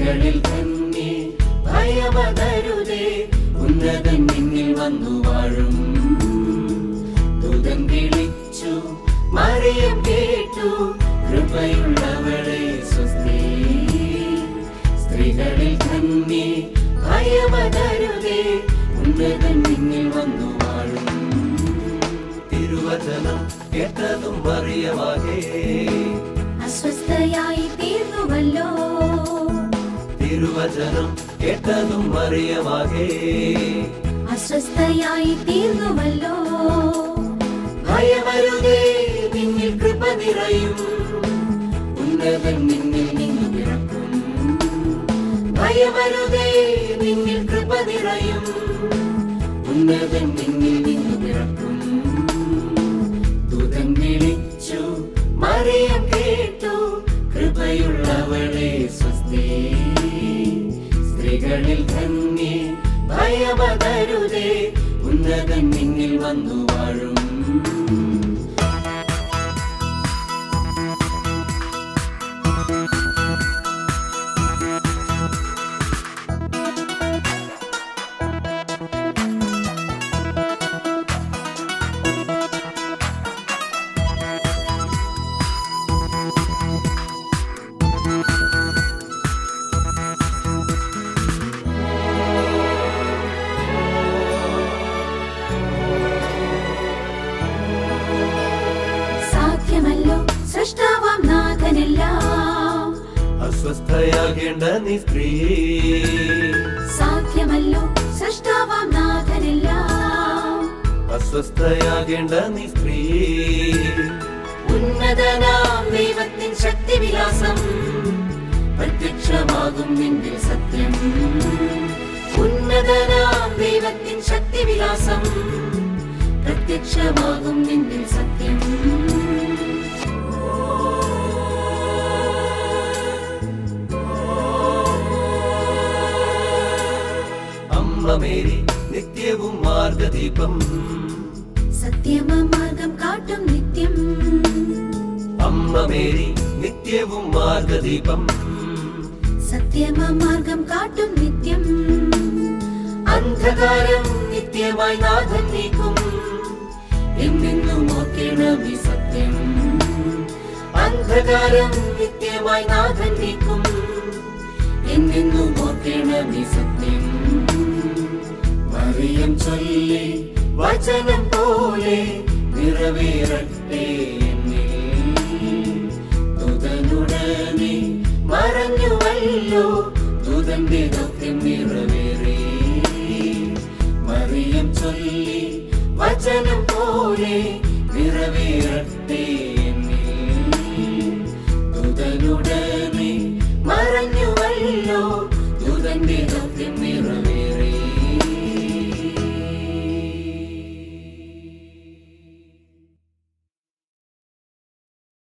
സ്ത്രീകളിൽ തന്നെ ഭയമതരുതേ ഉന്നതൻ നിന്നിൽ വന്നു വാഴും ദൂതൻ വിളിച്ചു മറിയം കേട്ടു കൃപയുള്ളവളെ സ്വസ്തി സ്ത്രീകളിൽ തന്നെ ഭയമതരുതേ ഉന്നതൻ നിന്നിൽ വന്നു വാഴും തിരുവചനം കേട്ടതും മറിയമാകേ അസ്വസ്ഥയായി തീർന്നുവല്ലോ തിരുവചനം കേട്ടതും മറിയമാകേ അസ്വസ്ഥയായി തീർന്നുവല്ലോ ഭയമരുതേ നിന്നിൽ കൃപ നിറയും ഉന്നതൻ നിന്നിൽ നിന്നു പിറക്കും ഭയമരുതേ നിന്നിൽ കൃപ നിറയും ഉന്നതൻ നിന്നിൽ നിന്നു പിറക്കും ദൂതൻ വിളിച്ചു മറിയം കേട്ടു കൃപയുള്ളവളെ സ്വസ്തി സ്ത്രീകളിൽ തന്നെ ഭയമതരുതേ ഉന്നതൻ നിന്നിൽ വന്നു വാഴും സാധ്യമല്ലോ സൃഷ്ടാവാം നാഥനെല്ലാം അസ്വസ്ഥയാകേണ്ട നീ സ്ത്രീയെ സാധ്യമല്ലോ സൃഷ്ടാവാം നാഥനെല്ലാം അസ്വസ്ഥയാകേണ്ട നീ സ്ത്രീയെ ഉന്നതനാം ദൈവത്തിൻ ശക്തിവിലാസം പ്രത്യക്ഷമാകും നിന്റെ സത്യം ഉന്നതനാം ദൈവത്തിൻ ശക്തിവിലാസം പ്രത്യക്ഷമാകും നിന്റെ സത്യം അമ്മ മേരി നിത്യവും മാർഗദീപം സത്യമ മാർഗം കാട്ടും നിത്യം അമ്മ മേരി നിത്യവും മാർഗദീപം സത്യമ മാർഗം കാട്ടും നിത്യം അന്ധകാരം നിത്യമായി നാഥൻ നീക്കും എന്നെന്നും ഓർക്കണം ഈ സത്യം അന്ധകാരം നിത്യമായി നാഥൻ നീക്കും എന്നെന്നും ഓർക്കണം ഈ സത്യം മറിയം ചൊല്ലി വചനം പോലെ നിറവേറട്ടെ എന്നിൽ ദൂതനുടനെ മറഞ്ഞുവല്ലോ ദൂതന്റെ ദൗത്യം നിറവേറി മറിയം ചൊല്ലി വചനം പോലെ നിറവേറ